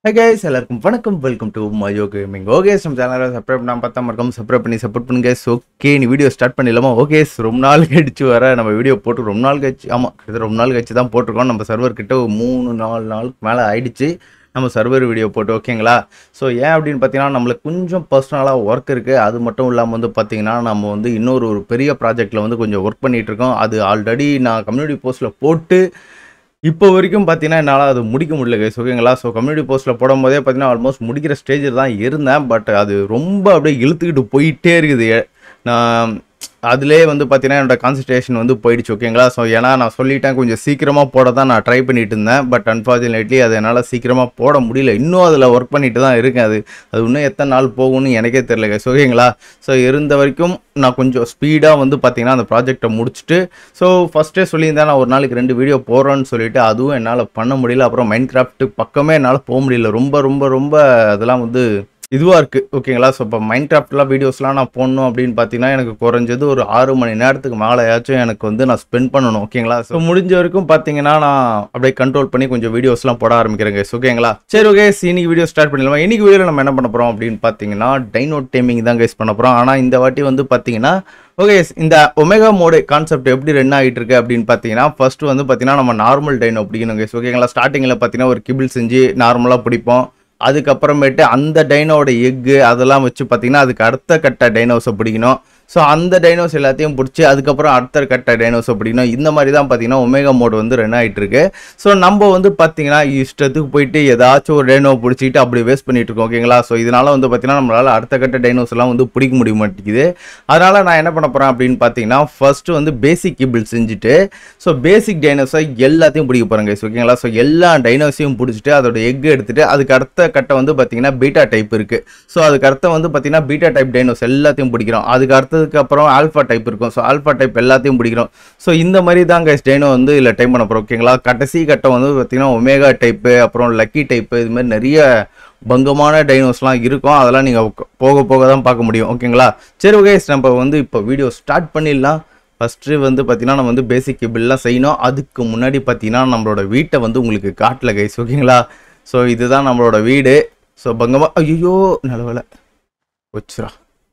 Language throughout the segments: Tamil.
ஹை கைஸ் எல்லாருக்கும் வணக்கம் welcome to Mayo gaming okay நம்ம சேனலை சப்ஸ்கிரைப் பண்ணாம பார்த்தா மறக்காம சப்ஸ்கிரைப் பண்ணி சப்போர்ட் பண்ணுங்க ஓகே நீ வீடியோ ஸ்டார்ட் பண்ணிடலாமா ஓகே ரொம்ப நாள் கழிச்சு வர நம்ம வீடியோ போட்டு ரொம்ப நாள் கழிச்சு ஆமாம் கிட்டத்தட்ட ரொம்ப நாள் கழிச்சு தான் போட்டிருக்கோம் நம்ம சர்வர் கிட்ட ஒரு மூணு நாலு நாளுக்கு மேலே ஆயிடுச்சு நம்ம சர்வர் வீடியோ போட்டு ஓகேங்களா ஸோ ஏன் அப்படின்னு பார்த்தீங்கன்னா நம்மளுக்கு கொஞ்சம் பர்சனலாக ஒர்க் இருக்குது அது மட்டும் இல்லாமல் வந்து பார்த்தீங்கன்னா நம்ம வந்து இன்னொரு ஒரு பெரிய ப்ராஜெக்ட்டில் வந்து கொஞ்சம் ஒர்க் பண்ணிகிட்டு இருக்கோம் அது ஆல்ரெடி நான் கம்யூனிட்டி போஸ்ட்டில் போட்டு இப்போ வரைக்கும் பார்த்தீங்கன்னா என்னால் அது முடிக்க முடியல கைஸ் ஓகேங்களா ஸோ கம்யூனிட்டி போஸ்ட்டில் போடும்போதே பார்த்தீங்கன்னா ஆல்மோஸ்ட் முடிக்கிற ஸ்டேஜில் தான் இருந்தேன் பட் அது ரொம்ப அப்படியே இழுத்துக்கிட்டு போயிட்டே இருக்குது நான் அதிலே வந்து பார்த்தீங்கன்னா என்னோட கான்சன்ட்ரேஷன் வந்து போயிடுச்சு ஓகேங்களா ஸோ ஏன்னா நான் சொல்லிட்டேன் கொஞ்சம் சீக்கிரமாக போட தான் நான் ட்ரை பண்ணிட்டு இருந்தேன் பட் அன்ஃபார்ச்சுனேட்லி அது என்னால் சீக்கிரமாக போட முடியல இன்னும் அதில் ஒர்க் பண்ணிட்டு தான் இருக்கேன் அது அது இன்னும் எத்தனை நாள் போகும்னு எனக்கே தெரியல கைஸ் ஓகேங்களா ஸோ இருந்த வரைக்கும் நான் கொஞ்சம் ஸ்பீடாக வந்து பார்த்தீங்கன்னா அந்த ப்ராஜெக்டை முடிச்சுட்டு ஸோ ஃபஸ்ட்டே சொல்லியிருந்தேன் நான் ஒரு நாளைக்கு ரெண்டு வீடியோ போடுறேன்னு சொல்லிட்டு அதுவும் என்னால் பண்ண முடியல அப்புறம் மைண்ட் கிராஃப்ட் பக்கமே என்னால் போக முடியல ரொம்ப ரொம்ப ரொம்ப அதெல்லாம் வந்து இதுவாக இருக்குது ஓகேங்களா ஸோ இப்போ மைண்ட் கிராஃப்ட்லாம் வீடியோஸ்லாம் நான் போடணும் அப்படின்னு பார்த்தீங்கன்னா எனக்கு குறைஞ்சது ஒரு ஆறு மணி நேரத்துக்கு மேலேயாச்சும் எனக்கு வந்து நான் ஸ்பெண்ட் பண்ணணும் ஓகேங்களா ஸோ முடிஞ்ச வரைக்கும் பார்த்தீங்கன்னா நான் அப்படியே கண்ட்ரோல் பண்ணி கொஞ்சம் வீடியோஸ்லாம் போட ஆரம்பிக்கிறேங்க ஓகேங்களா சரி ஓகே இன்னைக்கு வீடியோ ஸ்டார்ட் பண்ணிடலாம் இன்னைக்கு வீடியோவில் நம்ம என்ன பண்ண போகிறோம் அப்படின்னு பார்த்தீங்கன்னா டைனோ டேமிங் தான் கைஸ் பண்ண போகிறோம் ஆனால் இந்த வாட்டி வந்து பார்த்தீங்கன்னா ஓகே இந்த ஒமேகா மோடு கான்செப்ட் எப்படி ரன் ஆகிட்டு இருக்கு அப்படின்னு பார்த்தீங்கன்னா ஃபர்ஸ்ட் வந்து பார்த்தீங்கன்னா நம்ம நார்மல் டைனோ பிடிக்கணும் கைஸ் ஓகேங்களா ஸ்டார்டிங்கில் பார்த்தீங்கன்னா ஒரு கிபிள் செஞ்சு நார்மலாக பிடிப்போம் அதுக்கப்புறமேட்டு அந்த டைனோட எக்கு அதெல்லாம் வச்சு பார்த்தீங்கன்னா அதுக்கு அடுத்த கட்ட டைனோஸை பிடிக்கணும் ஸோ அந்த டைனோஸ் எல்லாத்தையும் பிடிச்சி அதுக்கப்புறம் அடுத்த கட்ட டைனோஸை பிடிக்கணும் இந்த மாதிரி தான் பார்த்தீங்கன்னா ஒமேகா மோட் வந்து ரன் ஆகிட்டு இருக்கு ஸோ நம்ம வந்து பார்த்தீங்கன்னா இஷ்டத்துக்கு போயிட்டு ஏதாச்சும் ஒரு டைனோ பிடிச்சிட்டு அப்படி வேஸ்ட் பண்ணிட்டு இருக்கோம் ஓகேங்களா ஸோ இதனால வந்து பார்த்தீங்கன்னா நம்மளால அடுத்த கட்ட டைனோஸ் எல்லாம் வந்து பிடிக்க முடிய மாட்டேங்குது அதனால நான் என்ன பண்ண போறேன் அப்படின்னு பார்த்தீங்கன்னா ஃபர்ஸ்ட் வந்து பேசிக் கிபிள் செஞ்சுட்டு ஸோ பேசிக் டைனோஸை எல்லாத்தையும் பிடிக்க போறேன் கைஸ் ஓகேங்களா ஸோ எல்லா டைனோஸையும் பிடிச்சிட்டு அதோட எக் எடுத்துட்டு அதுக்கு அடுத்த கட்ட வந்து பார்த்தீங்கன்னா பீட்டா டைப் இருக்கு ஸோ அதுக்கு அடுத்த வந்து பார்த்தீங்கன்னா பீட்டா டைப் டைனோஸ் எல்லாத்தையும் பிடிக்கிறோம் அதுக்கு அடுத்ததுக்கு அப்புறம் ஆல்ஃபா டைப் இருக்கும் ஸோ ஆல்ஃபா டைப் எல்லாத்தையும் பிடிக்கிறோம் ஸோ இந்த மாதிரி தான் கைஸ் டைனோ வந்து இதில் டைம் பண்ண போகிறோம் ஓகேங்களா கடைசி கட்டம் வந்து பார்த்தீங்கன்னா ஒமேகா டைப்பு அப்புறம் லக்கி டைப்பு இது மாதிரி நிறைய பங்கமான டைனோஸ்லாம் இருக்கும் அதெல்லாம் நீங்கள் போக போக தான் பார்க்க முடியும் ஓகேங்களா சரி ஓகே நம்ம வந்து இப்போ வீடியோ ஸ்டார்ட் பண்ணிடலாம் ஃபஸ்ட்டு வந்து பார்த்தீங்கன்னா நம்ம வந்து பேசிக் கேபிள்லாம் செய்யணும் அதுக்கு முன்னாடி பார்த்தீங்கன்னா நம்மளோட வீட்டை வந்து உங்களுக்கு காட்டல கைஸ் ஓகேங்களா ஸோ இதுதான் நம்மளோட வீடு ஸோ பங்கமாக ஐயோ நிலவலை வச்சுரா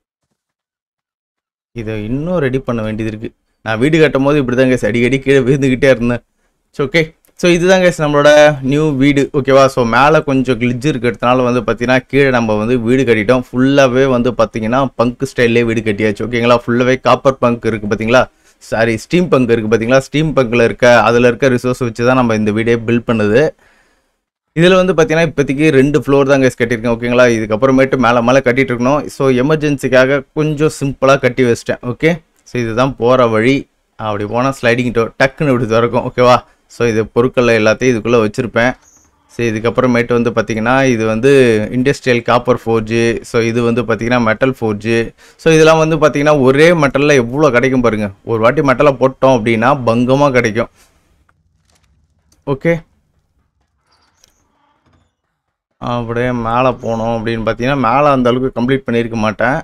இதை இன்னும் ரெடி பண்ண வேண்டியது இருக்குது நான் வீடு கட்டும் போது இப்படி தான் கேஸ் அடிக்கடி கீழே விழுந்துக்கிட்டே இருந்தேன் ஸோ ஓகே ஸோ இதுதான் கேஸ் நம்மளோட நியூ வீடு ஓகேவா ஸோ மேலே கொஞ்சம் கிளிஜ் இருக்கிறதுனால வந்து பார்த்தீங்கன்னா கீழே நம்ம வந்து வீடு கட்டிட்டோம் ஃபுல்லாகவே வந்து பார்த்தீங்கன்னா பங்க் ஸ்டைல்லே வீடு கட்டியாச்சு ஓகேங்களா ஃபுல்லாகவே காப்பர் பங்க் இருக்குது பார்த்தீங்களா சாரி ஸ்டீம் பங்க் இருக்குது பார்த்தீங்களா ஸ்டீம் பங்கில் இருக்க அதில் இருக்க ரிசோர்ஸ் வச்சு தான் நம்ம இந்த வீடே பில்ட் பண்ணுது இதில் வந்து பார்த்தீங்கன்னா இப்போதைக்கு ரெண்டு ஃப்ளோர் தான் கேஸ் கட்டியிருக்கேன் ஓகேங்களா இதுக்கப்புறமேட்டு மேலே மேலே கட்டிட்டு இருக்கணும் ஸோ எமர்ஜென்சிக்காக கொஞ்சம் சிம்பிளாக கட்டி வச்சிட்டேன் ஓகே ஸோ இதுதான் போகிற வழி அப்படி போனால் ஸ்லைடிங் டோர் டக்குன்னு இப்படி திறக்கும் ஓகேவா ஸோ இது பொருட்கள் எல்லாத்தையும் இதுக்குள்ளே வச்சுருப்பேன் ஸோ இதுக்கப்புறமேட்டு வந்து பார்த்திங்கன்னா இது வந்து இண்டஸ்ட்ரியல் காப்பர் ஃபோர்ஜு ஸோ இது வந்து பார்த்திங்கன்னா மெட்டல் ஃபோர்ஜு ஸோ இதெல்லாம் வந்து பார்த்திங்கன்னா ஒரே மெட்டலில் எவ்வளோ கிடைக்கும் பாருங்கள் ஒரு வாட்டி மெட்டலை போட்டோம் அப்படின்னா பங்கமாக கிடைக்கும் ஓகே அப்படியே மேலே போனோம் அப்படின்னு பார்த்தீங்கன்னா மேலே அந்த அளவுக்கு கம்ப்ளீட் பண்ணியிருக்க மாட்டேன்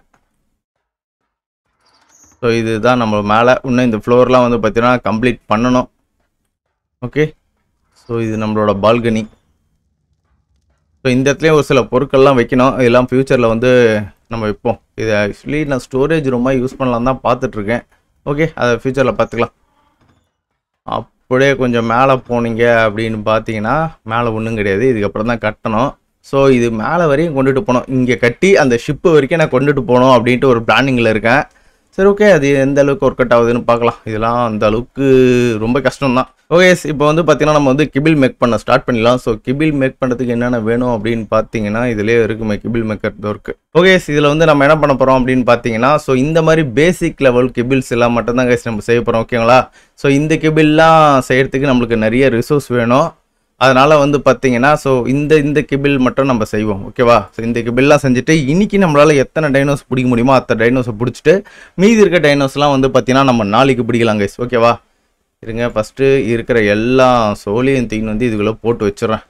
ஸோ இதுதான் நம்ம மேலே இன்னும் இந்த ஃப்ளோர்லாம் வந்து பார்த்தீங்கன்னா கம்ப்ளீட் பண்ணணும் ஓகே ஸோ இது நம்மளோட பால்கனி ஸோ இந்த இடத்துலையும் ஒரு சில பொருட்கள்லாம் வைக்கணும் இதெல்லாம் ஃப்யூச்சரில் வந்து நம்ம வைப்போம் இது ஆக்சுவலி நான் ஸ்டோரேஜ் ரூமாக யூஸ் பண்ணலாம் தான் பார்த்துட்ருக்கேன் ஓகே அதை ஃப்யூச்சரில் பார்த்துக்கலாம் அப்படியே கொஞ்சம் மேலே போனீங்க அப்படின்னு பார்த்தீங்கன்னா மேலே ஒன்றும் கிடையாது இதுக்கப்புறம் தான் கட்டணும் ஸோ இது மேலே வரையும் கொண்டுட்டு போனோம் இங்கே கட்டி அந்த ஷிப்பு வரைக்கும் நான் கொண்டுட்டு போகணும் அப்படின்ட்டு ஒரு பிளானிங்கில் இருக்கேன் சரி ஓகே அது எந்த அளவுக்கு ஒர்க் அவுட் ஆகுதுன்னு பார்க்கலாம் இதெல்லாம் அந்த அளவுக்கு ரொம்ப கஷ்டம் தான் ஓகே இப்போ வந்து பார்த்தீங்கன்னா நம்ம வந்து கிபிள் மேக் பண்ண ஸ்டார்ட் பண்ணிடலாம் ஸோ கிபிள் மேக் பண்ணுறதுக்கு என்னென்ன வேணும் அப்படின்னு பார்த்தீங்கன்னா இதுலேயே இருக்குமே கிபிள் மேக்கர் ஒர்க்கு ஓகே இதில் வந்து நம்ம என்ன பண்ண போகிறோம் அப்படின்னு பார்த்தீங்கன்னா ஸோ இந்த மாதிரி பேசிக் லெவல் கிபிள்ஸ் எல்லாம் மட்டும்தான் கைஸ் நம்ம செய்ய போகிறோம் ஓகேங்களா ஸோ இந்த கிபிள்லாம் செய்கிறதுக்கு நம்மளுக்கு நிறைய ரிசோர்ஸ் வேணும் அதனால் வந்து பார்த்தீங்கன்னா ஸோ இந்த இந்த கிபிள் மட்டும் நம்ம செய்வோம் ஓகேவா ஸோ இந்த கிபிள்லாம் செஞ்சுட்டு இன்னைக்கு நம்மளால் எத்தனை டைனோஸ் பிடிக்க முடியுமோ அத்தனை டைனோஸை பிடிச்சிட்டு மீதி இருக்க டைனோஸ்லாம் வந்து பார்த்தீங்கன்னா நம்ம நாளைக்கு பிடிக்கலாம் கைஸ் ஓகேவா இருங்க ஃபஸ்ட்டு இருக்கிற எல்லா சோழியும் தீன் வந்து இதுக்குள்ளே போட்டு வச்சிடுறேன்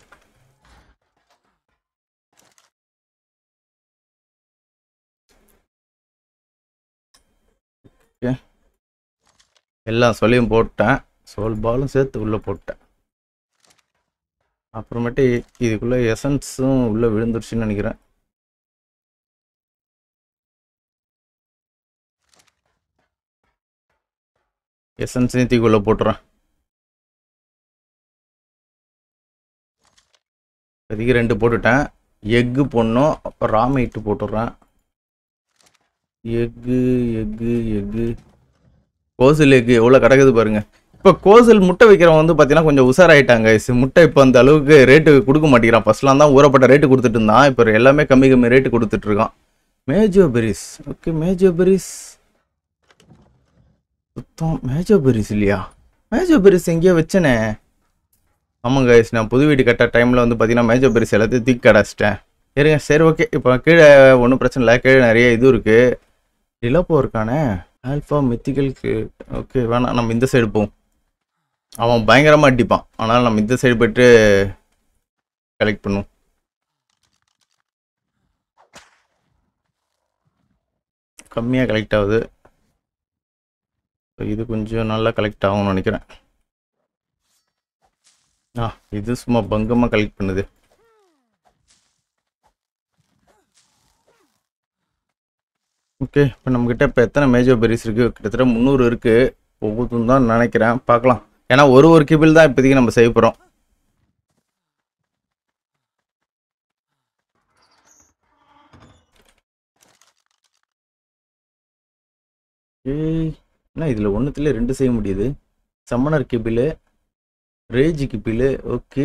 ஓகே எல்லா சோழியும் போட்டேன் சோல் பாலும் சேர்த்து உள்ளே போட்டேன் அப்புறமேட்டு இதுக்குள்ளே எசன்ஸும் உள்ளே விழுந்துருச்சுன்னு நினைக்கிறேன் எசன்ஸையும் தீக்குள்ளே போட்டுறேன் இப்போதைக்கு ரெண்டு போட்டுட்டேன் எக்கு போடணும் அப்புறம் ராமைட்டு போட்டுடுறேன் எக்கு எக்கு எக்கு கோசல் எக்கு எவ்வளோ கிடக்குது பாருங்க இப்போ கோசல் முட்டை வைக்கிறவன் வந்து பார்த்தீங்கன்னா கொஞ்சம் உஷாராயிட்டாங்க சி- முட்டை இப்போ அந்த அளவுக்கு ரேட்டு கொடுக்க மாட்டேங்கிறான் ஃபர்ஸ்ட்லாம் தான் ஊறப்பட்ட ரேட்டு கொடுத்துட்டு இருந்தான் இப்போ எல்லாமே கம்மி கம்மி ரேட்டு கொடுத்துட்டு இருக்கான் mejoberries okay mejoberries சுத்தம் மேஜோ பெரிஸ் இல்லையா மேஜோ பெரிஸ் எங்கேயோ வச்சனே ஆமாங்க guys, நான் புது வீடு கட்ட டைமில் வந்து பார்த்தீங்கன்னா மேஜோ பெரிஸ் எல்லாத்தையும் தூக்கி கடைச்சிட்டேன் இருங்க சரி ஓகே இப்போ கீழே ஒன்றும் பிரச்சனை இல்லை கீழே நிறைய இது இருக்குது இலப்போ இருக்கானே ஆல்ஃபா மித்திக்கலுக்கு ஓகே வேணாம் நம்ம இந்த சைடு போவோம் அவன் பயங்கரமாக அடிப்பான் ஆனால் நம்ம இந்த சைடு போயிட்டு கலெக்ட் பண்ணுவோம் கம்மியாக கலெக்ட் ஆகுது So, இது கொஞ்சம் நல்லா கலெக்ட் ஆகும்னு நினைக்கிறேன் ஆ இது சும்மா பங்கமாக கலெக்ட் பண்ணுது ஓகே இப்போ நம்மக்கிட்ட இப்போ எத்தனை மேஜர் பெரிஸ் இருக்குது கிட்டத்தட்ட முந்நூறு இருக்குது ஒவ்வொருத்தும் தான் நினைக்கிறேன் பார்க்கலாம் ஏன்னா ஒரு ஒரு கிபிள் தான் இப்போதைக்கு நம்ம செய்ய போகிறோம் ஏய் என்ன இதில் ஒன்றுத்துல ரெண்டு செய்ய முடியுது summoner kibble rage kibble okay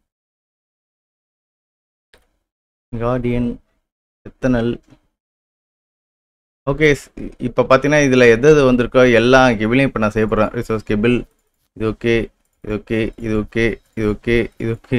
guardian எத்தனல் ஓகே இப்போ பார்த்தீங்கன்னா இதில் எது எது வந்திருக்கோ எல்லா கிபிளையும் இப்போ நான் செய்ய போகிறேன் ரிசோர்ஸ் கிபிள் இது ஓகே இது ஓகே இது ஓகே இது ஓகே இது ஓகே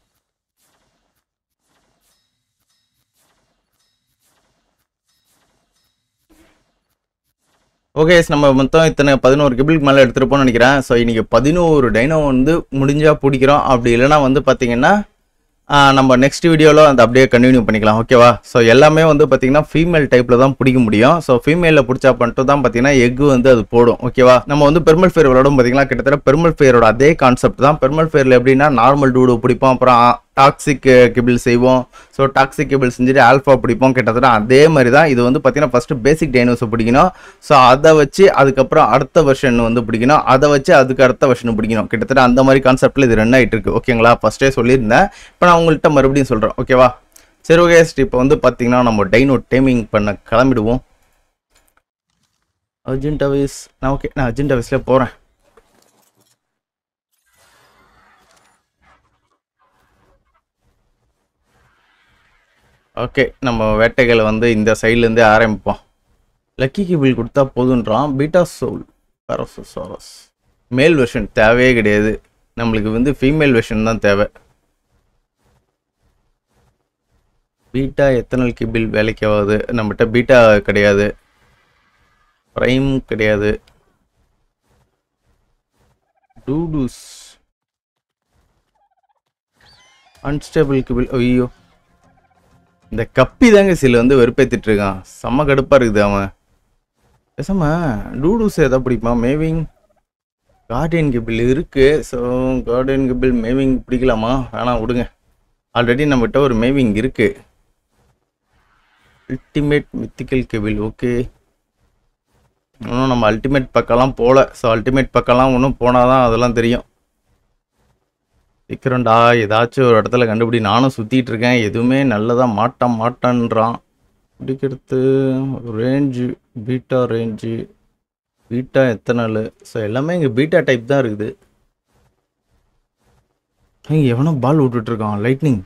ஓகே நம்ம மொத்தம் இத்தனை பதினோரு கிபிளுக்கு மேலே எடுத்துருப்போம்னு நினைக்கிறேன் ஸோ இன்னைக்கு பதினோரு டைனோ வந்து முடிஞ்சா பிடிக்கிறோம் அப்படி இல்லைன்னா வந்து பார்த்தீங்கன்னா ஆஹ், நம்ம நெக்ஸ்ட் வீடியோவில் அந்த அப்படியே கண்டினியூ பண்ணிக்கலாம் ஓகேவா ஸோ எல்லாமே வந்து பார்த்தீங்கன்னா ஃபீமேல் டைப்பில் தான் பிடிக்க முடியும் ஸோ ஃபீமேலில் பிடிச்சா மட்டும் தான் பார்த்தீங்கன்னா எக் வந்து அது போடும் ஓகேவா நம்ம வந்து பெர்மல் ஃபேர் விளையாடும் பார்த்தீங்கன்னா கிட்டத்தட்ட பெர்மல் ஃபேரோட அதே கான்செப்ட் தான் பெர்மல் ஃபேரில் எப்படின்னா நார்மல் டூடு பிடிப்போம் அப்புறம் டாக்ஸிக் கிபிள் செய்வோம் ஸோ டாக்ஸிக் கிபிள் செஞ்சுட்டு ஆல்ஃபா பிடிப்போம் கிட்டத்தட்ட அதே மாதிரி தான் இது வந்து பார்த்தீங்கன்னா ஃபஸ்ட்டு பேசிக் டைனோஸை பிடிக்கணும் ஸோ அதை வச்சு அதுக்கப்புறம் அடுத்த வெர்ஷன் வந்து பிடிக்கணும் அதை வச்சு அதுக்கு அடுத்த வெர்ஷன் பிடிக்கணும் கிட்டத்தட்ட அந்த மாதிரி கான்செப்டில் இது ரன் ஆகிட்டு இருக்கு ஓகேங்களா ஃபஸ்ட்டே சொல்லியிருந்தேன் இப்போ நான் உங்கள்கிட்ட மறுபடியும் சொல்கிறேன் ஓகேவா சரி ஓகே இப்போ வந்து பார்த்தீங்கன்னா நம்ம டைனோ டைமிங் பண்ண கிளம்பிடுவோம் அர்ஜென்ட் அவைஸ் நான் ஓகே நான் அர்ஜென்ட் அவைஸில் போகிறேன் ஓகே நம்ம வேட்டைகளை வந்து இந்த சைட்லேருந்தே ஆரம்பிப்போம் லக்கி கிபிள் கொடுத்தா போதுன்றான் பீட்டா சோல் பரசோசாரஸ் மேல் வெர்ஷன் தேவையே கிடையாது நம்மளுக்கு வந்து ஃபீமேல் வெர்ஷன் தான் தேவை பீட்டா எத்தனை கிபிள் வேலைக்கு ஆகாது நம்மகிட்ட பீட்டா கிடையாது ப்ரைம் கிடையாது டூடூஸ் அன்ஸ்டேபிள் கிபிள் ஐயோ இந்த கப்பி தாங்க சில வந்து வெறுப்பேத்திட்டு இருக்கான் செம்ம கடுப்பா இருக்குது அவன் பேசாம டூடூஸ் எதை பிடிப்பான் மேவிங் கார்டியன் கிபிள் இருக்கு ஸோ கார்டியன் கிபிள் மேவிங் பிடிக்கலாமா வேணாம் விடுங்க ஆல்ரெடி நம்மகிட்ட ஒரு மேவிங் இருக்கு அல்டிமேட் மித்திக்கல் கிபிள் ஓகே இன்னும் நம்ம அல்டிமேட் பக்கம்லாம் போகல ஸோ அல்டிமேட் பக்கம்லாம் இன்னும் போனால் தான் அதெல்லாம் தெரியும் சீக்கிரம்டா ஏதாச்சும் ஒரு இடத்துல கண்டுபிடி நானும் சுற்றிட்டு இருக்கேன் எதுவுமே நல்லதாக மாட்டான் மாட்டான்றான் பிடிக்கிறது ரேஞ்சு பீட்டா ரேஞ்சு பீட்டா எத்தனை நாள் ஸோ எல்லாமே இங்கே பீட்டா டைப் தான் இருக்குது இங்கே எவனோ பால் விட்டுட்ருக்கான் லைட்னிங்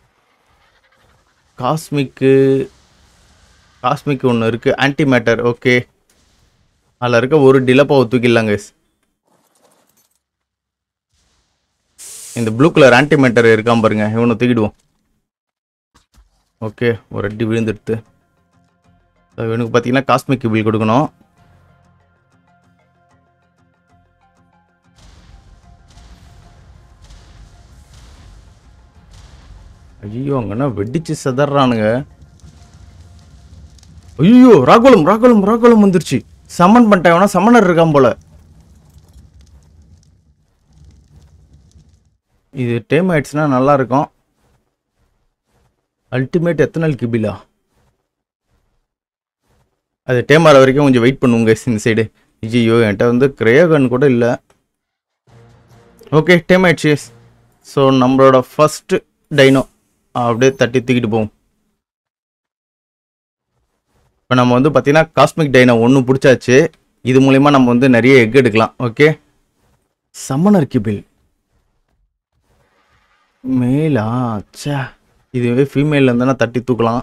காஸ்மிக்கு காஸ்மிக் ஒன்று இருக்குது ஆன்டி மேட்டர் ஓகே அதில் இருக்க ஒரு டிலப்பாவை தூக்கிடலாங்க guys. இந்த ப்ளூ கலர் ஆன்டிமேட்டர் இருக்கான் பாருங்க இவனை தூக்கிடுவோம் ஓகே ஒரு அடி விழுந்துடுத்து So, இவனுக்கு பார்த்தீங்கன்னா காஸ்மிக் பில் கொடுக்கணும் ஐயோ அங்கன்னா வெடிச்சு செதறானுங்க ஐயோ ராகுலம் ராகுலம் ராகுலம் வந்துருச்சு சம்மன் பண்ணிட்டேன் இவனா சம்மனர் இருக்கான் போல இது டேம் ஆயிடுச்சுன்னா நல்லா இருக்கும் அல்டிமேட் எத்தனை நாள் கிபிலா அது டேம் ஆகிற வரைக்கும் கொஞ்சம் வெயிட் பண்ணுவோங்க இந்த சைடு ஐயோ என்கிட்ட வந்து கிரேகன் கூட இல்லை ஓகே டேம் ஆயிடுச்சு ஸோ நம்மளோட ஃபஸ்ட்டு டைனோ அப்படியே தட்டி தூக்கிட்டு போவோம் இப்போ நம்ம வந்து பார்த்தீங்கன்னா காஸ்மிக் டைனோ ஒன்று பிடிச்சாச்சு இது மூலிமா நம்ம வந்து நிறைய எக் எடுக்கலாம் ஓகே சம்மனர் கிபில் மேலா ச்சே இதுவே ஃபீமேல் இருந்தனா தட்டி தூக்கலாம்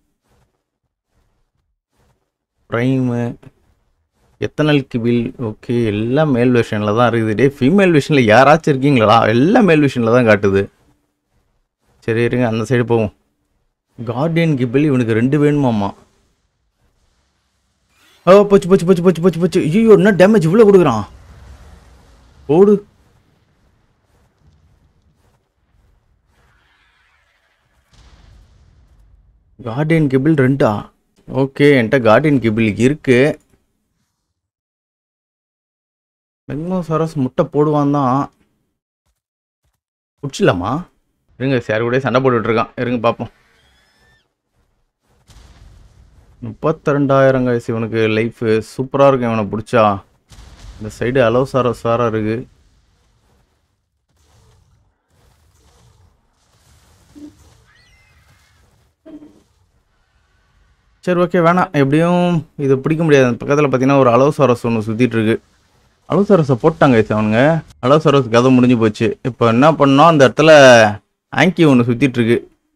ப்ரைமு எத்தனை கிபில் ஓகே எல்லாம் மேல் விஷனில் தான் இருக்குது டே ஃபீமேல் விஷனில் யாராச்சும் இருக்கீங்களா எல்லாம் மேல் விஷனில் தான் காட்டுது சரி இருங்க அந்த சைடு போவோம் கார்டியன் கிபில் இவனுக்கு ரெண்டு வேணுமாம்மா ஓ போச்சு போச்சு போச்சு போச்சு போச்சு போச்சு ஐயோ என்ன டேமேஜ் இவ்வளோ கொடுக்குறான் ஓடு கார்டியன் கிபிள் ரெண்டா ஓகே என்கிட்ட கார்டியன் கிபிள் இருக்கு மெக்னோசாரஸ் முட்டை போடுவான் தான் பிடிச்சிடலாமா இருங்க சார் கூட சண்டை போட்டுட்டு இருக்கான் இருங்க பார்ப்போம் முப்பத்தி ரெண்டாயிரம் காய்ச்சி இவனுக்கு லைஃப் சூப்பராக இருக்கும் இவனை பிடிச்சா இந்த சைடு அலோ சார சாரா இருக்கு சரி ஓகே வேணாம் எப்படியும் இது பிடிக்க முடியாது அந்த பக்கத்தில் பார்த்தீங்கன்னா ஒரு அலோசாரஸ் ஒன்று சுற்றிட்டு இருக்கு அலோசாரஸை போட்டாங்க guys அவனுங்க அலோசாரஸ் கதை முடிஞ்சு போச்சு இப்போ என்ன பண்ணோம் அந்த இடத்துல ஆங்கி ஒன்று சுற்றிட்டு இருக்கு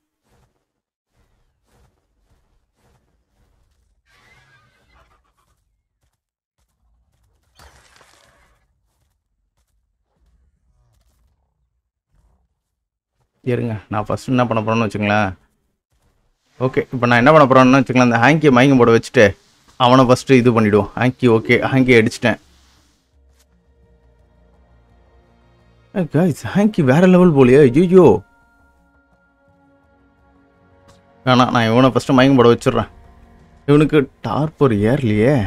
இருங்க நான் ஃபஸ்ட்டு என்ன பண்ண போகிறேன்னு வச்சுங்களேன் ஓகே இப்போ நான் என்ன பண்ண போகிறேன்னு வச்சுக்கலாம் அந்த ஹேங்கியை மயக்கம் போட வச்சுட்டு அவனை ஃபஸ்ட்டு இது பண்ணிவிடுவோம் ஹேங்கி ஓகே ஹேங்கி அடிச்சிட்டேன் கைஸ் ஹேங்கி வேற லெவல் போலியே ஐயோ வேணாம் நான் இவனை ஃபஸ்ட்டு மயக்கம் போட வச்சிடுறேன் இவனுக்கு டார்பர் ஏறலையே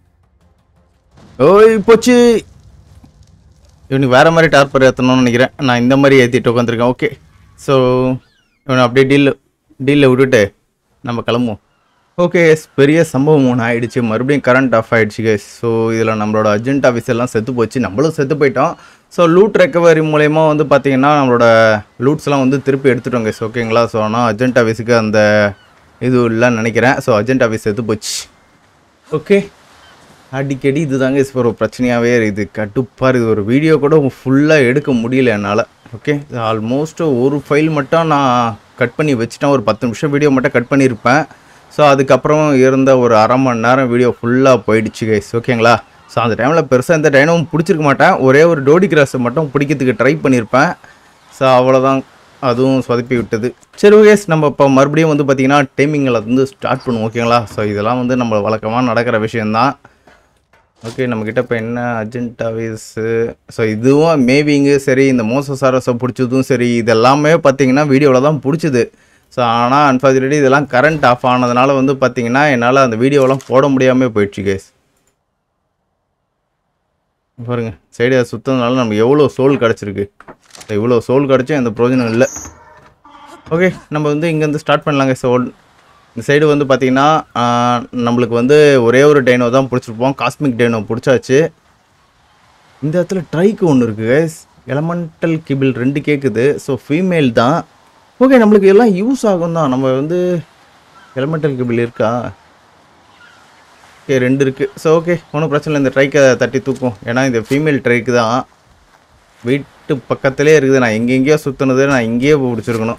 ஓய் போச்சு இவனுக்கு வேற மாதிரி டார்பர் ஏற்றணும்னு நினைக்கிறேன் நான் இந்த மாதிரி ஏற்றிட்டு உட்காந்துருக்கேன் ஓகே ஸோ இவனை அப்படியே டீல் டீலில் விட்டுட்டு நம்ம கிளம்புவோம் ஓகே பெரிய சம்பவம் ஒன்று ஆயிடுச்சு மறுபடியும் கரண்ட் ஆஃப் ஆயிடுச்சு கேஸ் ஸோ இதில் நம்மளோட அர்ஜென்ட் ஆஃபீஸ் எல்லாம் செத்து போச்சு நம்மளும் செத்து போயிட்டோம் ஸோ லூட் ரெக்கவரி மூலயமா வந்து பார்த்தீங்கன்னா நம்மளோட லூட்ஸ்லாம் வந்து திருப்பி எடுத்துட்டோம் கேஸ் ஓகேங்களா ஸோ ஆனால் அர்ஜென்ட் ஆஃபீஸுக்கு அந்த இது இல்லைன்னு நினைக்கிறேன் ஸோ அர்ஜென்ட் ஆஃபீஸ் செத்து போச்சு ஓகே அடிக்கடி இதுதாங்க இப்போ ஒரு பிரச்சனையாகவே இருக்குது கடுப்பாக இருக்குது ஒரு வீடியோ கூட ஃபுல்லாக எடுக்க முடியல என்னால் ஓகே ஆல்மோஸ்ட் ஒரு ஃபைல் மட்டும் நான் கட் பண்ணி வச்சுட்டேன் ஒரு பத்து நிமிஷம் வீடியோ மட்டும் கட் பண்ணியிருப்பேன் ஸோ அதுக்கப்புறம் இருந்த ஒரு அரை மணி நேரம் வீடியோ ஃபுல்லாக போயிடுச்சு கைஸ் ஓகேங்களா ஸோ அந்த டைமில் பெருசாக எந்த டைனமும் பிடிச்சிருக்க மாட்டேன் ஒரே ஒரு டோடி கிராஸை மட்டும் பிடிக்கிறதுக்கு ட்ரை பண்ணியிருப்பேன் ஸோ அவ்வளோதான் அதுவும் சொதப்பி விட்டது சரி ஓகேஸ் நம்ம இப்போ மறுபடியும் வந்து பார்த்திங்கன்னா டைமிங்கில் வந்து ஸ்டார்ட் பண்ணுவோம் ஓகேங்களா ஸோ இதெல்லாம் வந்து நம்ம வழக்கமாக நடக்கிற விஷயந்தான் ஓகே நம்மக்கிட்ட இப்போ என்ன அர்ஜென்ட் ஆஃபீஸு ஸோ இதுவும் மேபிங்கு சரி இந்த மோசசாரஸை பிடிச்சதும் சரி இதெல்லாமே பார்த்தீங்கன்னா வீடியோவில் தான் பிடிச்சிது ஸோ ஆனால் அன்ஃபார்ச்சுனேட்லி இதெல்லாம் கரண்ட் ஆஃப் ஆனதுனால வந்து பார்த்தீங்கன்னா என்னால் அந்த வீடியோவெல்லாம் போட முடியாமல் போயிடுச்சு கேஸ் பாருங்க சைடு சுத்ததுனால நமக்கு எவ்வளோ சோல் கிடச்சிருக்கு இவ்வளோ சோல் கிடச்சும் எந்த பிரயோஜனம் இல்லை ஓகே நம்ம வந்து இங்கேருந்து ஸ்டார்ட் பண்ணலாங்க சோல் இந்த சைடு வந்து பார்த்தீங்கன்னா ஆஹ், நம்மளுக்கு வந்து ஒரே ஒரு டைனோ தான் பிடிச்சிருப்போம் காஸ்மிக் டைனோ பிடிச்சாச்சு இந்த இடத்துல ட்ரைக்கு ஒன்று இருக்குது கைஸ் எலமெண்டல் கிபிள் ரெண்டு கேட்குது ஸோ ஃபீமேல் தான் ஓகே நம்மளுக்கு எல்லாம் யூஸ் ஆகும் தான் நம்ம வந்து எலமெண்டல் கிபிள் இருக்கா ஓகே ரெண்டு இருக்குது ஸோ ஓகே ஒன்றும் பிரச்சனை இல்லை இந்த ட்ரைக்கை தட்டி தூக்கும் ஏன்னா இந்த ஃபீமேல் ட்ரைக்கு தான் வீட்டு பக்கத்துலேயே இருக்குது நான் எங்கெங்கேயோ சுற்றுனது நான் இங்கேயே பிடிச்சிருக்கணும்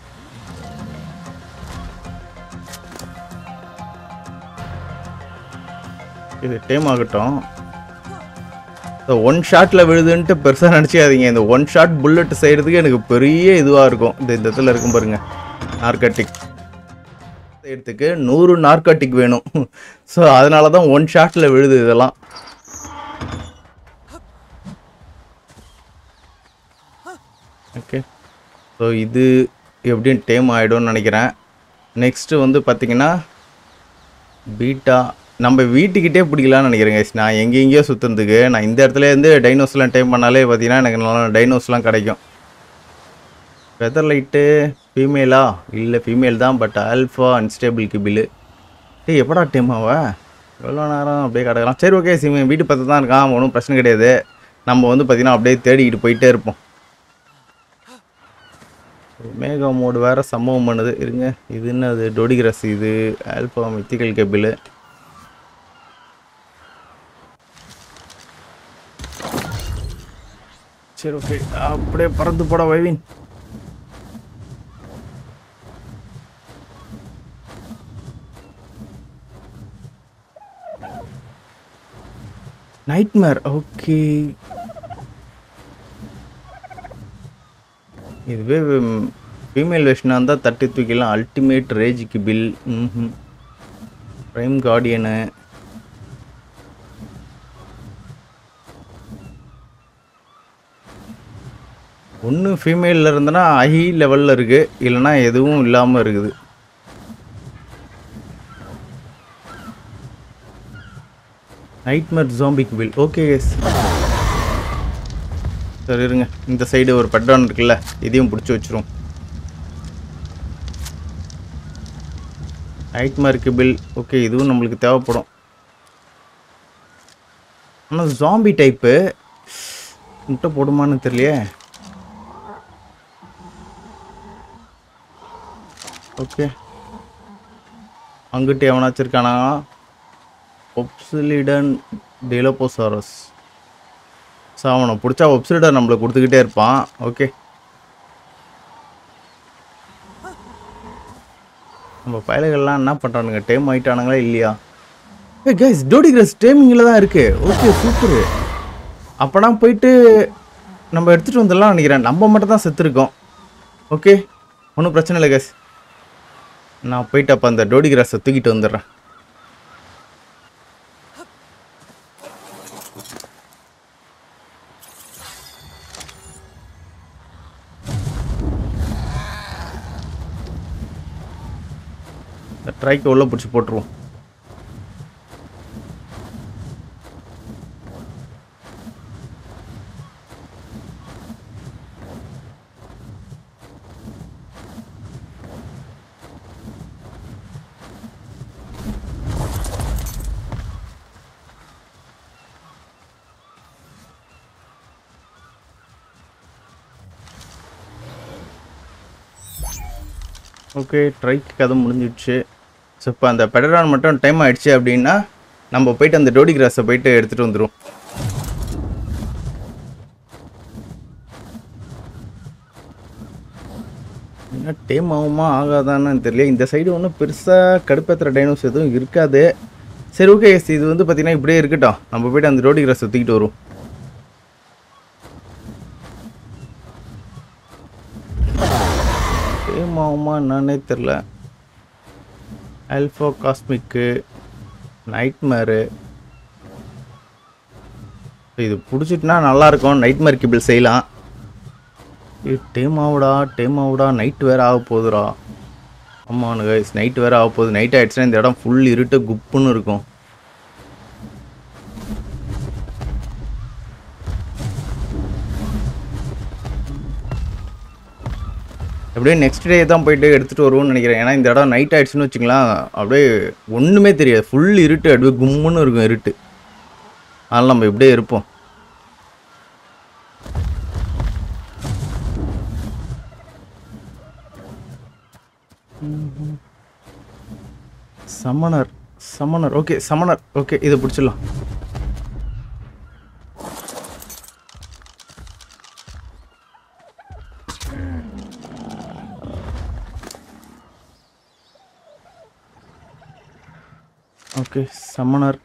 இது டைம் ஆகட்டும் இந்த ஒன் ஷாட்டில் விழுதுன்ட்டு பெருசாக நினச்சிக்காதீங்க இந்த ஒன் ஷாட் புல்லட் செய்கிறதுக்கு எனக்கு பெரிய இதுவாக இருக்கும் இந்த இந்த இடத்துல இருக்கும் பாருங்க நார்கட்டிக் செய்கிறதுக்கு நூறு நார்கட்டிக் வேணும் ஸோ அதனால தான் ஒன் ஷாட்டில் விழுது இதெல்லாம் ஓகே ஸோ இது எப்படியும் டைம் ஆகிடும்னு நினைக்கிறேன் நெக்ஸ்ட்டு வந்து பார்த்தீங்கன்னா பீட்டா நம்ம வீட்டுக்கிட்டே பிடிக்கலாம்னு நினைக்கிறேன் guys. நான் எங்கெங்கேயோ சுற்றுறதுக்கு நான் இந்த இடத்துல இருந்து டைனோஸ்லாம் டைம் பண்ணாலே பார்த்தீங்கன்னா எனக்கு நல்லா டைனோஸ்லாம் கிடைக்கும் வெதர் லைட்டு ஃபீமேலா இல்லை ஃபீமேல் தான் பட் ஆல்ஃபா அன்ஸ்டேபிள் கிபிலு டேய் எப்படா டீம் அவ எவ்வளோ நேரம் அப்படியே கிடக்கலாம் சரி ஓகே சிம் வீட்டு பக்கத்து தான் இருக்கான் ஒன்றும் பிரச்சனை கிடையாது நம்ம வந்து பார்த்திங்கன்னா அப்படியே தேடிக்கிட்டு போயிட்டே இருப்போம் மேகா மோடு வேறு சம்பவம் பண்ணுது இருங்க இது என்னது டொடிகிரஸ் இது ஆல்ஃபா மித்திக்கல் கேபிள் சரி ஓகே அப்படியே பறந்து போட வைவின் நைட்மேர் ஓகே இதுவே ஃபீமேல் வெர்ஷனாக இருந்தால் தட்டி தூக்கிலாம் அல்டிமேட் ரேஜுக்கு பில் ம் ப்ரைம் கார்டியனு ஒன்று ஃபீமேலில் இருந்தனா ஹை லெவலில் இருக்குது இல்லைன்னா எதுவும் இல்லாமல் இருக்குது நைட்மேர் ஜாம்பிக் பில் ஓகே எஸ் சரி இருங்க இந்த சைடு ஒரு பெட்ரான் இருக்குல்ல இதையும் பிடிச்சி வச்சிரும் நைட்மேருக்கு பில் ஓகே இதுவும் நம்மளுக்கு தேவைப்படும் ஆனால் ஜாம்பி டைப்பு முட்டை போடுமான்னு தெரியலையே ஓகே அங்கிட்டு எவனாச்சும் இருக்கானா ஒப்சிலிடன் டிலோபோசாரஸ் ஸோ அவனை பிடிச்சா ஒப்சிலிடன் நம்மளை கொடுத்துக்கிட்டே இருப்பான் ஓகே நம்ம பயலுகள்லாம் என்ன பண்ணுறானுங்க டைம் ஆகிட்டானுங்களா இல்லையா ஏ கைஸ் டோடிகிரஸ் டைமிங்கில் தான் இருக்குது ஓகே சூப்பரு அப்போனா போயிட்டு நம்ம எடுத்துகிட்டு வந்துடலாம் நினைக்கிறேன் நம்ம மட்டும் தான் செத்துருக்கோம் ஓகே ஒன்றும் பிரச்சனை இல்லை கைஸ் நான் போயிட்டு அப்போ அந்த டோடி கிராஸை தூக்கிட்டு வந்துடுறேன் இந்த ட்ரைக்கு உள்ளே பிடிச்சி போட்டுருவோம் ஓகே ட்ரைக்கு கதை முடிஞ்சிடுச்சு ஸோ இப்போ அந்த பெடரான் மட்டும் டைம் ஆயிடுச்சு அப்படின்னா நம்ம போயிட்டு அந்த டோடி கிராஸை போயிட்டு எடுத்துகிட்டு வந்துடும் என்ன டைம் ஆகுமா ஆகாதான்னு தெரியல இந்த சைடு ஒன்றும் பெருசாக கடுப்பேற்றுற டைனோஸ் எதுவும் இருக்காது சரி ஓகே இது வந்து பார்த்தீங்கன்னா இப்படியே இருக்கட்டும் நம்ம போயிட்டு அந்த டோடி கிராஸை தூக்கிட்டு வருவோம் டைம் ஆகுமா என்னன்னே தெரில ஆல்ஃபா காஸ்மிக்கு நைட்மேரு இது பிடிச்சிட்டுனா நல்லாயிருக்கும் நைட்மேர் கிபிள் செய்யலாம் ஏய் டேம் ஆகுடா டேம் ஆகுடா நைட் வேறு ஆக போகுதுடா ஆமாம் கைஸ் நைட் வேறு ஆக போகுது நைட் ஆகிடுச்சுன்னா இந்த இடம் ஃபுல் இருட்டு குப்புன்னு இருக்கும் அப்படியே நெக்ஸ்ட் டே தான் போயிட்டு எடுத்துகிட்டு வருவோம்னு நினைக்கிறேன் ஏன்னா இந்த இடம் நைட் ஆயிடுச்சுன்னு வச்சுக்கலாம் அப்படியே ஒன்றுமே தெரியாது ஃபுல் இருட்டு அப்படியே கும்முன்னு இருக்கும் இருட்டு அதனால் நம்ம இப்படியே இருப்போம் சமணர் சமணர் ஓகே சமணர் ஓகே இதை பிடிச்சிடலாம் ஓகே சமணர்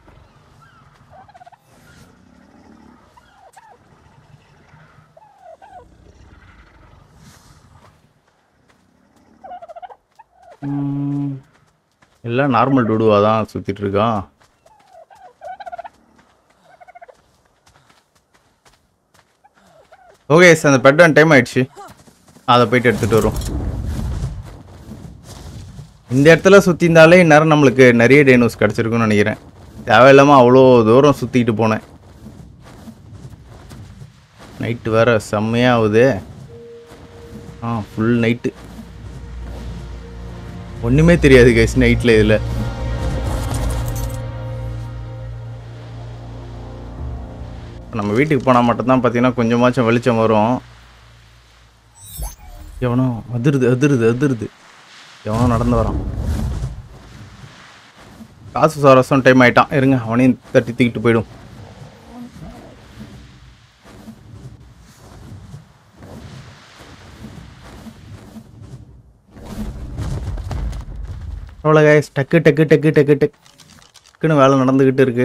ம், எல்லாம் நார்மல் டூடுவா தான் சுற்றிட்டு இருக்கான் ஓகே சார் அந்த பெட்ரான் டைம் ஆயிடுச்சு அதை போயிட்டு எடுத்துகிட்டு வரும் இந்த இடத்துல சுற்றிருந்தாலே இந்நேரம் நம்மளுக்கு நிறைய டைனோஸ் கிடச்சிருக்குன்னு நினைக்கிறேன் தேவையில்லாமல் அவ்வளோ தூரம் சுற்றிக்கிட்டு போனேன் நைட்டு வேற செம்மையாகுது ஆ ஃபுல் நைட்டு ஒன்றுமே தெரியாது கைஸ் நைட்டில் இதில் நம்ம வீட்டுக்கு போனால் மட்டும்தான் பார்த்தீங்கன்னா கொஞ்சமாச்சும் வெளிச்சம் வரும் எவனோ அதிருது அதிருது அதிருது எவனோ நடந்து வரான் காசு சுவாரஸ்யம் டைம் ஆயிட்டான் இருங்க அவனையும் தட்டி தூக்கிட்டு போயிடும் அவ்வளோ கைஸ் டக்கு டக்கு டக்கு டக்கு டக்குன்னு வேலை நடந்துக்கிட்டு இருக்கு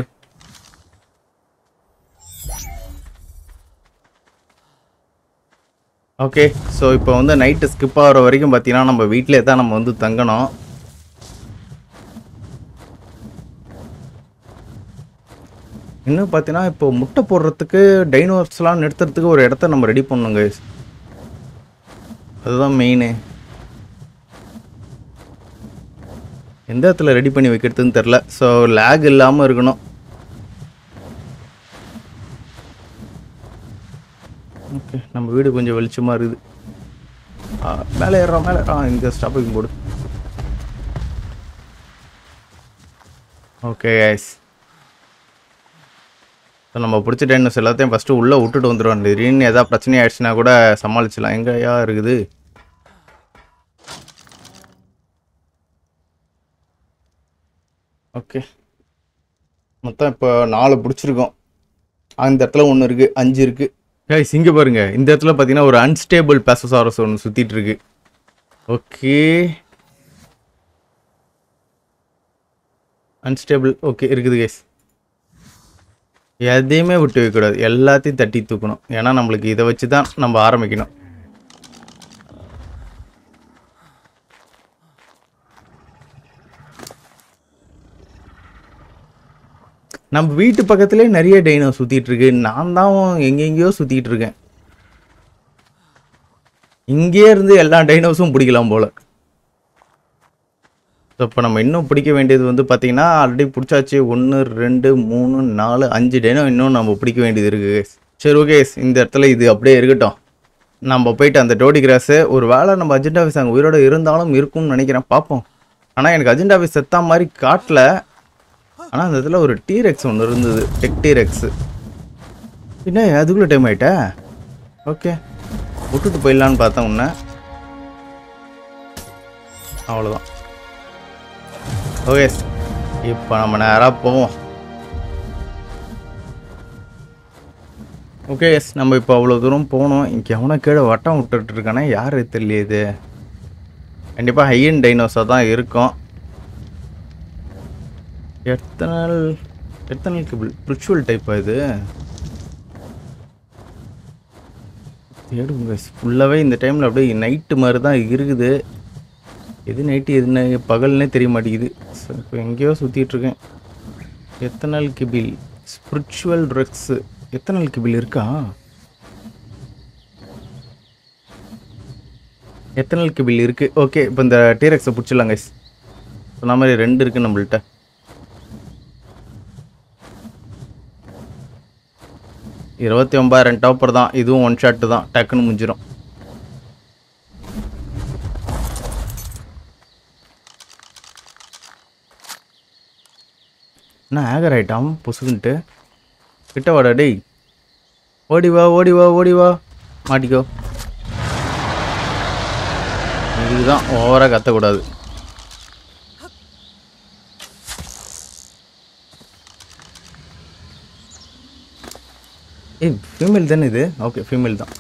ஓகே ஸோ இப்போ வந்து நைட்டு ஸ்கிப் ஆகிற வரைக்கும் பார்த்தீங்கன்னா நம்ம வீட்டிலே தான் நம்ம வந்து தங்கணும் இன்னும் பார்த்தீங்கன்னா இப்போ முட்டை போடுறதுக்கு டைனோஸ்லாம் நிறுத்துறதுக்கு ஒரு இடத்த நம்ம ரெடி பண்ணணும் guys அதுதான் மெயினு எந்த இடத்துல ரெடி பண்ணி வைக்கிறதுன்னு தெரில ஸோ லேக் இல்லாமல் இருக்கணும் ஓகே நம்ம வீடு கொஞ்சம் வெளிச்சமாக இருக்குது ஆ, மேலே ஏறுறோம் மேலே ஆ இங்கே stopping board okay guys so நம்ம பிடிச்ச டைனோஸ் எல்லாத்தையும் ஃபஸ்ட்டு உள்ளே விட்டுட்டு வந்துடுவோம் திடீர்னு எதாவது பிரச்சனை ஆயிடுச்சுன்னா கூட சமாளிச்சிடலாம் எங்கேயா இருக்குது ஓகே மொத்தம் இப்போ நாலு பிடிச்சிருக்கோம் அந்த இடத்துல ஒன்று இருக்குது அஞ்சு இருக்குது கைஸ் இங்கே பாருங்க இந்த இடத்துல பார்த்தீங்கன்னா ஒரு அன்ஸ்டேபிள் பேசசாரஸ் ஒன்று சுற்றிட்டு இருக்கு ஓகே அன்ஸ்டேபிள் ஓகே இருக்குது கைஸ் எதையுமே விட்டு வைக்கக்கூடாது எல்லாத்தையும் தட்டி தூக்கணும் ஏன்னா நம்மளுக்கு இதை வச்சு தான் நம்ம ஆரம்பிக்கணும் நம்ம வீட்டு பக்கத்துலேயே நிறைய டைனோ சுற்றிட்டு இருக்கு நான் தான் எங்கெங்கேயோ சுற்றிட்டு இருக்கேன் இங்கேயே இருந்து எல்லா டைனோஸும் பிடிக்கலாம் போல ஸோ இப்போ நம்ம இன்னும் பிடிக்க வேண்டியது வந்து பார்த்தீங்கன்னா ஆல்ரெடி பிடிச்சாச்சு ஒன்று ரெண்டு மூணு நாலு அஞ்சு டைனோ இன்னும் நம்ம பிடிக்க வேண்டியது இருக்கு guys. சரி ஓகே இந்த இடத்துல இது அப்படியே இருக்கட்டும் நம்ம போயிட்டு அந்த டோடி கிராஸு ஒரு வேளை நம்ம அஜெண்டா ஆஃபீஸ் அங்கே உயிரோட இருந்தாலும் இருக்கும்னு நினைக்கிறேன் பார்ப்போம் ஆனால் எனக்கு அஜெண்டா ஆஃபீஸ் செத்தா மாதிரி காட்டல ஆனால் அந்த இடத்துல ஒரு டீரெக்ஸ் ஒன்று இருந்தது டெக் டீரெக்ஸு என்ன அதுக்குள்ளே டைம் ஆயிட்டா ஓகே விட்டுட்டு போயிடலான்னு பார்த்தேன் உன்னை அவ்வளோதான் ஓகே இப்போ நம்ம நேராக போவோம் ஓகே எஸ் நம்ம இப்போ அவ்வளோ தூரம் போனோம் இங்கே எவனோ கீழே வட்டம் விட்டுட்டு இருக்கானே யார் தெரியல இது கண்டிப்பாக ஹையன் டைனோஸாக தான் இருக்கும் எத்தனை எத்தனை ரிச்சுவல் டைப்பா இது தேடுங்க ஃபுல்லாகவே இந்த டைமில் அப்படியே நைட்டு மாதிரி தான் இருக்குது எது நைட்டு எது நை- பகல்னே தெரிய மாட்டேங்குது ஸோ இப்போ எங்கேயோ சுற்றிட்டு இருக்கேன் எத்தனை கிபில் ஸ்பிரிச்சுவல் ட்ரக்ஸு எத்தனை கிபில் இருக்கா எத்தனை கிபில் இருக்குது ஓகே இப்போ இந்த டீரெக்ஸை பிடிச்சிடலாம் கைஸ் சொன்ன மாதிரி ரெண்டு இருக்குது நம்மள்ட்ட இருபத்தி ஒன்பதாயிரம் டாப்பர் தான் இதுவும் ஒன் ஷாட்டு தான் டக்குன்னு முடிஞ்சிடும் என்ன ஆகர் ஆயிட்டான் பொசுக்குன்ட்டு கிட்ட வாடா டேய் ஓடி வா ஓடி வா ஓடி வா மாட்டிக்கோ இதுதான் ஓவராக கத்தக்கூடாது ஏய் ஃபீமேல் தானே இது ஓகே ஃபீமேல் தான்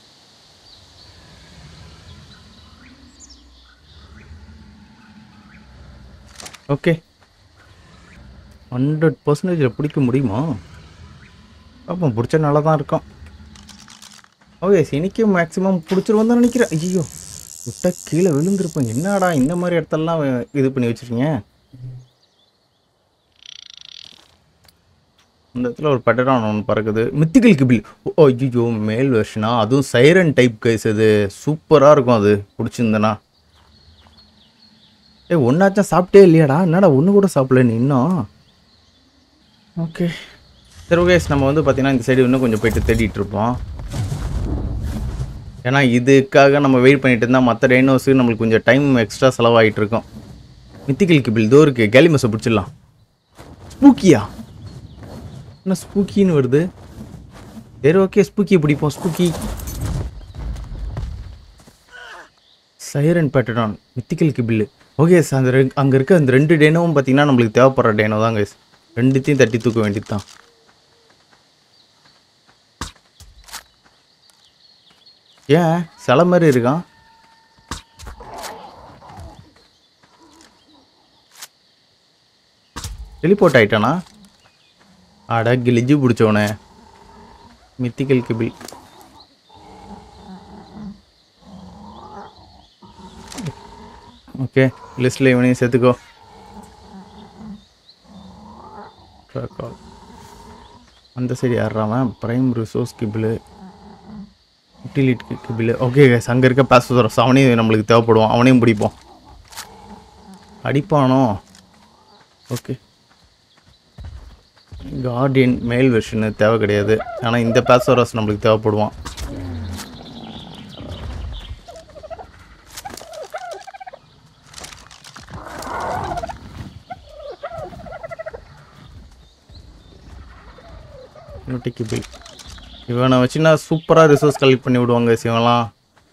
ஓகே ஹண்ட்ரட் பர்சன்டேஜில் பிடிக்க முடியுமா பார்ப்போம் பிடிச்ச நல்லா தான் இருக்கும் ஓகே இன்னைக்கு மேக்ஸிமம் பிடிச்சிருவோம் தான் நினைக்கிறேன் ஐயோ விட்டா கீழே விழுந்திருப்பேன் என்னடா இந்த மாதிரி இடத்தெல்லாம் இது பண்ணி வச்சிருக்கீங்க இந்த இடத்துல ஒரு பெட்டரான் ஒன்று பறக்குது மித்திகல் கிபில் ஓ ஐயோ மேல் வெர்ஷனா அதுவும் சைரன் டைப் கைஸ் அது சூப்பராக இருக்கும் அது பிடிச்சிருந்தனா ஏய் ஒன்றாச்சும் சாப்பிட்டே இல்லையாடா என்னடா ஒன்று கூட சாப்பிடல நீ இன்னும் ஓகே சரி ஓகே நம்ம வந்து பார்த்தீங்கன்னா இந்த சைடு இன்னும் கொஞ்சம் போயிட்டு தேடிட்டு இருப்போம் ஏன்னா இதுக்காக நம்ம வெயிட் பண்ணிட்டு இருந்தால் மற்ற டைனோஸுக்கு நம்மளுக்கு கொஞ்சம் டைம் எக்ஸ்ட்ரா செலவாகிட்டு இருக்கும் மித்திக்கல் கிபிள் இதோ இருக்கு கேலிமஸை பிடிச்சிடலாம் ஸ்பூக்கியா என்ன ஸ்பூக்கின்னு வருது சரி ஓகே ஸ்பூக்கியை பிடிப்போம் ஸ்பூக்கி சைரன் பேட்டடான் மித்திக்கல் கிபிள் ஓகே சார் அந்த ரெ- அங்கே இருக்க அந்த ரெண்டு டேனோவும் பார்த்தீங்கன்னா நம்மளுக்கு தேவைப்படுற டேனோ தான் கைஸ் ரெண்டுத்தையும் தட்டி தூக்க வேண்டியது தான் ஏன் சில மாதிரி இருக்கான் டெலிபோர்ட் ஆயிட்டானா அட கிழிஞ்சு பிடிச்சவனே மித்திக்கல் கிபிள் ஓகே லிஸ்ட்டில் இவனையும் சேர்த்துக்கோ Track all. அந்த சைடு யாராவன் prime resource kibble utility kibble okay guys அங்கே இருக்க பேசதோரஸ் அவனையும் நம்மளுக்கு தேவைப்படுவான் அவனையும் பிடிப்போம் அடிப்பானோ ஓகே கார்டியன் மேல் வெர்ஷனு தேவை கிடையாது ஆனால் இந்த பேசோரஸ் நம்மளுக்கு தேவைப்படுவான் நோட்டிக்கபிள் இவனை வச்சுன்னா சூப்பராக ரிசோர்ஸ் கலெக்ட் பண்ணி விடுவாங்க சிவன்லாம்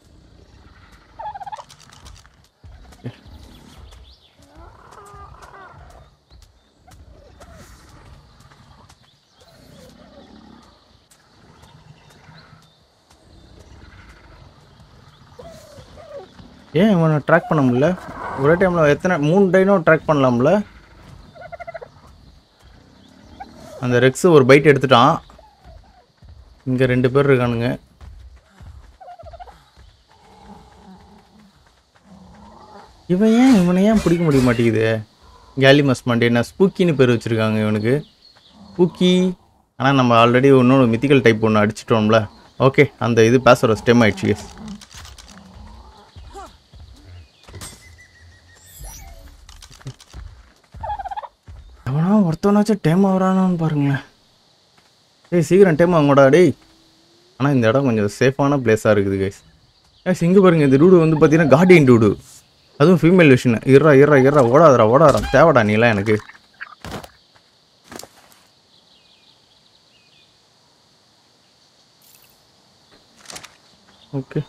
ஏன் இவனை ட்ராக் பண்ண முடியல ஒரே டைமில் எத்தனை மூணு டைனோ ட்ராக் பண்ணலாம்ல அந்த ரெக்ஸ் ஒரு பைட் எடுத்துட்டான் இங்கே ரெண்டு பேர் இருக்கானுங்க இவன் ஏன் இவனை ஏன் பிடிக்க முடிய மாட்டேங்குது கேலிமஸ் மண்டேனா ஸ்பூக்கின்னு பேர் வச்சுருக்காங்க இவனுக்கு ஸ்பூக்கி ஆனால் நம்ம ஆல்ரெடி இன்னொரு மித்திக்கல் டைப் ஒன்று அடிச்சிட்டோம்ல ஓகே அந்த இது பேசுகிற ஸ்டெம் ஆயிடுச்சு guys. எவனா ஒருத்தவனாச்சும் டைம் ஆகிறானான்னு பாருங்களேன் ஏய் சீக்கிரம் டைம் ஆகுங்கடா டேய் ஆனால் இந்த இடம் கொஞ்சம் சேஃபான பிளேஸாக இருக்குது கைஸ் ஏய் இங்கே பாருங்க இந்த டூடு வந்து பார்த்தீங்கன்னா கார்டியன் டூடு அதுவும் ஃபீமேல் விஷயம் இறா இறா இறா ஓடாதடா ஓடாதடா தேவைடா நீலாம் எனக்கு ஓகே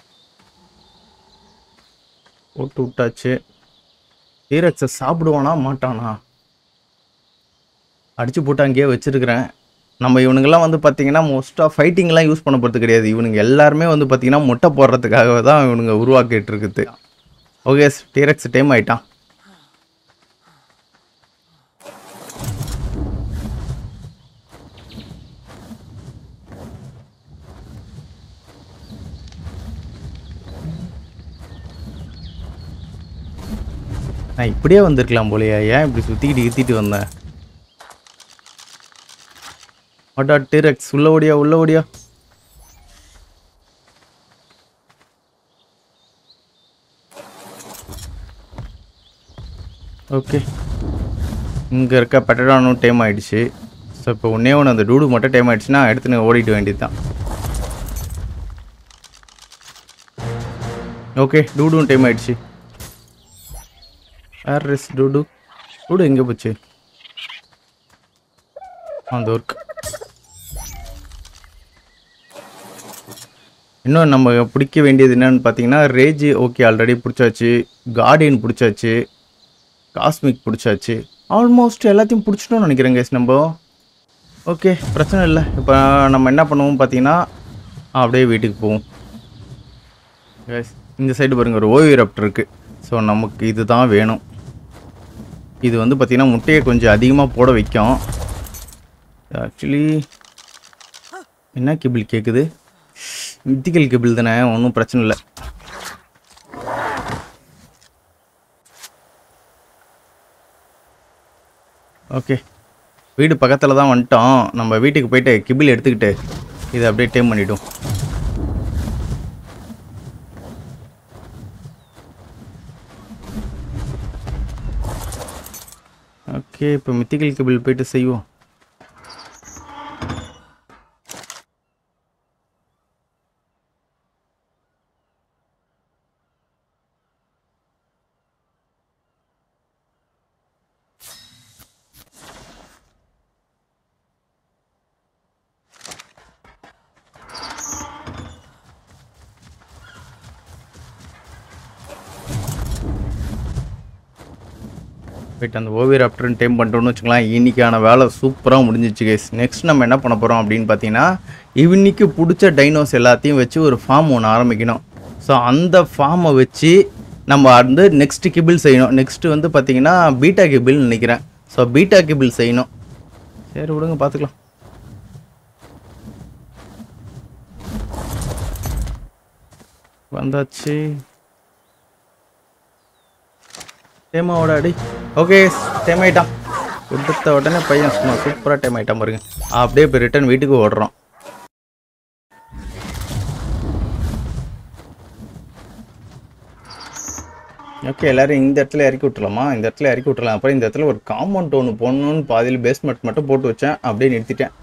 போட்டு விட்டாச்சு டீரக்ஸை சாப்பிடுவானா மாட்டானா அடிச்சு போட்டு அங்கேயே வச்சிருக்கிறேன் நம்ம இவனுங்கெல்லாம் வந்து பார்த்தீங்கன்னா மோஸ்ட்டாக ஃபைட்டிங்லாம் யூஸ் பண்ண போகிறது கிடையாது இவனுங்க எல்லாருமே வந்து பார்த்தீங்கன்னா முட்டை போடுறதுக்காக தான் இவனுங்க உருவாக்கிட்டு இருக்குது ஓகே டீரக்ஸ் டைம் ஆயிட்டான் நான் இப்படியே வந்திருக்கலாம் போலயா ஏன் இப்படி சுற்றிக்கிட்டு இழுத்திட்டு வந்தேன் வாட்டா டீரக்ஸ் உள்ள ஓடியா உள்ள ஓடியா ஓகே இங்கே இருக்க பெட்டடானும் டைம் ஆயிடுச்சு ஸோ இப்போ ஒன்றே ஒன்று அந்த டூடு மட்டும் டைம் ஆயிடுச்சுன்னா எடுத்து ஓடிட வேண்டியது தான் ஓகே டூடும் டைம் ஆயிடுச்சு வேர் இஸ் டூடு டூடு எங்கே போச்சு அந்த ஒர்க் இன்னும் நம்ம பிடிக்க வேண்டியது என்னன்னு பார்த்தீங்கன்னா ரேஜ் ஓகே ஆல்ரெடி பிடிச்சாச்சு கார்டியன் பிடிச்சாச்சு காஸ்மிக் பிடிச்சாச்சு ஆல்மோஸ்ட் எல்லாத்தையும் பிடிச்சிட்டோம்னு நினைக்கிறேன் கேஸ் நம்ம ஓகே பிரச்சனை இல்லை இப்போ நம்ம என்ன பண்ணுவோம் பார்த்தீங்கன்னா அப்படியே வீட்டுக்கு போவோம் guys இந்த சைடு பாருங்க ஒரு ஓய்வு ரப்டர் இருக்குது ஸோ நமக்கு இதுதான் வேணும் இது வந்து பார்த்திங்கன்னா முட்டையை கொஞ்சம் அதிகமாக போட வைக்கும் ஆக்சுவலி என்ன கேபிள் கேட்குது மித்திக்கல் கேபிள் தானே ஒன்றும் பிரச்சனை இல்லை ஓகே வீடு பக்கத்தில் தான் வந்துட்டோம் நம்ம வீட்டுக்கு போயிட்டு கிபிள் எடுத்துக்கிட்டு இதை அப்படியே டேம் பண்ணிவிடும் ஓகே இப்போ மித்திக்கல் கேபிள் போயிட்டு செய்வோம் போயிட்டு அந்த ஓவியர் ஆப்டர்னு டைம் பண்ணிட்டோம்னு வச்சுக்கலாம் இன்னைக்கான வேலை சூப்பராக முடிஞ்சிச்சு கைஸ் நெக்ஸ்ட் நம்ம என்ன பண்ண போகிறோம் அப்படின்னு பார்த்தீங்கன்னா இன்னைக்கு பிடிச்ச டைனோஸ் எல்லாத்தையும் வச்சு ஒரு ஃபார்ம் ஒன்று ஆரம்பிக்கணும் ஸோ அந்த ஃபார்மை வச்சு நம்ம வந்து நெக்ஸ்ட் கிபிள் செய்யணும் நெக்ஸ்ட் வந்து பார்த்தீங்கன்னா பீட்டா கிபிள்னு நினைக்கிறேன் ஸோ பீட்டா கிபிள் செய்யணும் சரி விடுங்க பார்த்துக்கலாம் வந்தாச்சு டேமாவோட அடி ஓகே டைம் ஆயிட்டான் கொடுத்த உடனே பையன் சும்மா சூப்பராக டைம் ஆயிட்டான் பாருங்க அப்படியே இப்போ ரிட்டர்ன் வீட்டுக்கு ஓடுறோம் ஓகே எல்லாரும் இந்த இடத்துல இறக்கி விட்டுலாமா இந்த இடத்துல இறக்கி விட்டுலாம் அப்புறம் இந்த இடத்துல ஒரு காம்பவுண்ட் ஒன்று போடணும்னு பாதியில் பேஸ்மெண்ட் மட்டும் போட்டு வச்சேன் அப்படியே நிறுத்திட்டேன்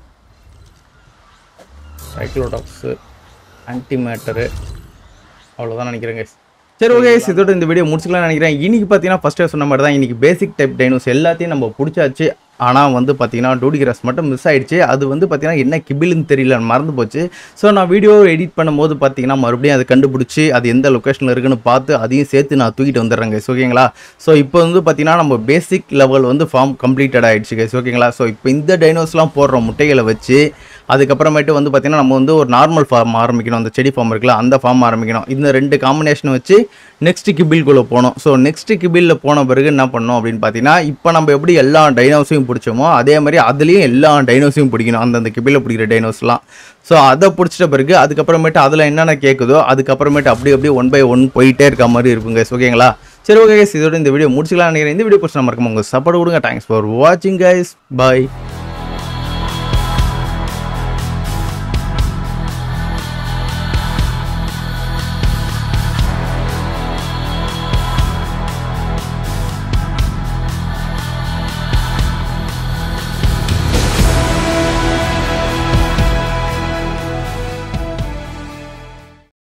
சைக்ளோடாக்ஸு ஆன்டி மேட்டரு அவ்வளோதான் நினைக்கிறேன் guys. சரி ஓகே இதோட இந்த வீடியோ முடிச்சுக்கலாம்னு நினைக்கிறேன் இன்னைக்கு பார்த்தீங்கன்னா ஃபஸ்ட்டு சொன்ன மாதிரி தான் இன்னைக்கு பேசிக் டைப் டைனோஸ் எல்லாத்தையும் நம்ம பிடிச்சாச்சு ஆனால் வந்து பார்த்தீங்கன்னா டூடிகிராஸ் மட்டும் மிஸ் ஆயிடுச்சு அது வந்து பார்த்தீங்கன்னா என்ன கிபில்னு தெரியல மறந்து போச்சு ஸோ நான் வீடியோ எடிட் பண்ணும்போது பார்த்தீங்கன்னா மறுபடியும் அதை கண்டுபிடிச்சி அது எந்த லொக்கேஷனில் இருக்குன்னு பார்த்து அதையும் சேர்த்து நான் தூக்கிட்டு வந்துடுறேன் guys, ஓகேங்களா ஸோ இப்போ வந்து பார்த்தீங்கன்னா நம்ம பேசிக் லெவல் வந்து ஃபார்ம் கம்ப்ளீட்டட் ஆயிடுச்சு guys, ஓகேங்களா ஸோ இப்போ இந்த டைனோஸ்லாம் போடுற முட்டைகளை வச்சு அதுக்கப்புறமேட்டு வந்து பார்த்தீங்கன்னா நம்ம வந்து ஒரு நார்மல் ஃபார்ம் ஆரம்பிக்கணும் அந்த செடி ஃபார்ம் இருக்குல்ல அந்த ஃபார்ம் ஆரம்பிக்கணும் இந்த ரெண்டு காம்பினேஷன் வச்சு நெக்ஸ்ட் கிபில்குள்ளே போகணும் ஸோ நெக்ஸ்ட் கிபிலில் போன பிறகு என்ன பண்ணணும் அப்படின்னு பார்த்தீங்கன்னா இப்போ நம்ம எப்படி எல்லா டைனோஸையும் பிடிச்சோமோ அதே மாதிரி அதுலேயும் எல்லா டைனோஸையும் பிடிக்கணும் அந்தந்த கிபிலில் பிடிக்கிற டைனோஸ்லாம் ஸோ அதை பிடிச்சிட்ட பிறகு அதுக்கப்புறமேட்டு அதில் என்னென்ன கேட்குதோ அதுக்கப்புறமேட்டு அப்படி அப்படியே ஒன் பை ஒன் போயிட்டே இருக்க மாதிரி இருக்குங்க ஓகேங்களா சரி ஓகே இதோட இந்த வீடியோ முடிச்சுக்கலாம் நினைக்கிறேன் இந்த வீடியோ பிடிச்ச மறக்காம உங்கள் சப்போர்ட் கொடுங்க தேங்க்ஸ் ஃபார் வாட்சிங் கைஸ் பாய்